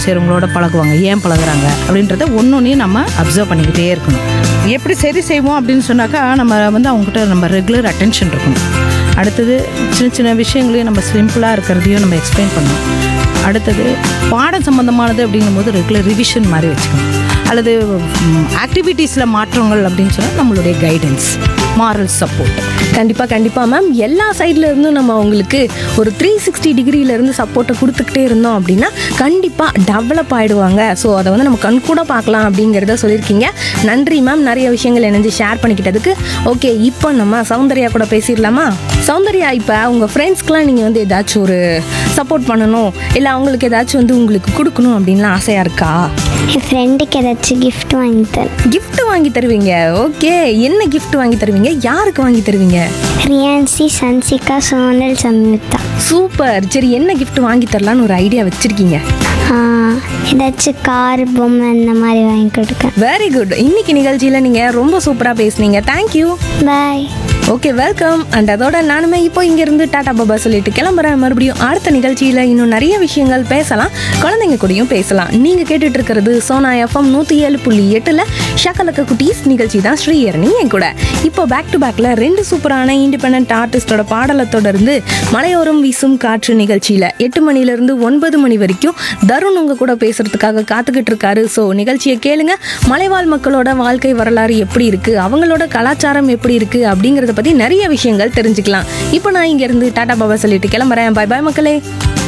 செய்கிறவங்களோட பழகுவாங்க ஏன் பழகுறாங்க அப்படின்றத ஒன்னொன்னையும் நம்ம அப்சர்வ் பண்ணிக்கிட்டே இருக்கணும் எப்படி சரி செய்வோம் அப்படின்னு சொன்னாக்கா நம்ம வந்து அவங்ககிட்ட நம்ம ரெகுலர் அட்டென்ஷன் இருக்கணும் அடுத்தது சின்ன சின்ன விஷயங்களையும் நம்ம சிம்பிளாக இருக்கிறதையும் நம்ம எக்ஸ்பிளைன் பண்ணணும் அடுத்தது பாடம் சம்மந்தமானது அப்படிங்கும்போது ரெகுலர் ரிவிஷன் மாதிரி வச்சுக்கணும் அல்லது ஆக்டிவிட்டீஸில் மாற்றங்கள் அப்படின்னு சொன்னால் நம்மளுடைய கைடன்ஸ் மாரல் சப்போர்ட் கண்டிப்பாக கண்டிப்பாக மேம் எல்லா சைட்ல இருந்தும் நம்ம அவங்களுக்கு ஒரு த்ரீ சிக்ஸ்டி டிகிரியிலேருந்து சப்போர்ட்டை கொடுத்துக்கிட்டே இருந்தோம் அப்படின்னா கண்டிப்பாக டெவலப் ஆகிடுவாங்க ஸோ அதை வந்து நம்ம கண் கூட பார்க்கலாம் அப்படிங்கிறத சொல்லியிருக்கீங்க நன்றி மேம் நிறைய விஷயங்கள் இணைஞ்சு ஷேர் பண்ணிக்கிட்டதுக்கு ஓகே இப்போ நம்ம சௌந்தர்யா கூட பேசிடலாமா சௌந்தர்யா இப்போ உங்கள் ஃப்ரெண்ட்ஸ்க்குலாம் நீங்கள் வந்து ஏதாச்சும் ஒரு சப்போர்ட் பண்ணணும் இல்லை அவங்களுக்கு ஏதாச்சும் வந்து உங்களுக்கு கொடுக்கணும் அப்படின்லாம் ஆசையாக இருக்கா என் ஃப்ரெண்டுக்கு ஏதாச்சும் gift வாங்கி தரேன் gift வாங்கி தருவீங்க ஓகே என்ன gift வாங்கி தருவீங்க யாருக்கு வாங்கி தருவீங்க ரியான்சி சன்சிகா சோனல் சம்யுக்தா சூப்பர் சரி என்ன gift வாங்கி தரலான்னு ஒரு ஐடியா வச்சிருக்கீங்க ஆ, ஏதாச்சும் கார் பொம்மை இந்த மாதிரி வாங்கி கொடுக்கேன் வெரி குட் இன்னைக்கு நிகழ்ச்சியில் நீங்கள் ரொம்ப சூப்பராக பேசுனீங்க thank you bye okay welcome and அதோட நானுமே இப்போ இங்கேருந்து டாடா பாபா சொல்லிட்டு கிளம்புறேன் மறுபடியும் அடுத்த நிகழ்ச்சியில் இன்னும் நிறைய விஷயங்கள் பேசலாம் குழந்தைங்க கூடயும் பேசலாம் நீங்கள் கேட்டுட்டு இருக்கிறது சோனா எஃப்எம் நூற்றி ஏழு புள்ளி எட்டில் ஷக்கலக்க குட்டீஸ் நிகழ்ச்சி தான் ஸ்ரீயரணி என் கூட இப்போ பேக் டு பேக்கில் ரெண்டு சூப்பரான இண்டிபெண்ட் ஆர்டிஸ்டோட பாடலை தொடர்ந்து மலையோரம் வீசும் காற்று நிகழ்ச்சியில் எட்டு மணிலேருந்து ஒன்பது மணி வரைக்கும் தருண் உங்க கூட பேசுறதுக்காக காத்துக்கிட்டு இருக்காரு ஸோ நிகழ்ச்சியை கேளுங்க மலைவாழ் மக்களோட வாழ்க்கை வரலாறு எப்படி இருக்கு அவங்களோட கலாச்சாரம் எப்படி இருக்கு அப்படிங்கிறத பத்தி நிறைய விஷயங்கள் தெரிஞ்சுக்கலாம் இப்போ நான் இங்க இருந்து டாடா பாபா சொல்லிட்டு கிளம்புறேன் பை பாய் மக்களே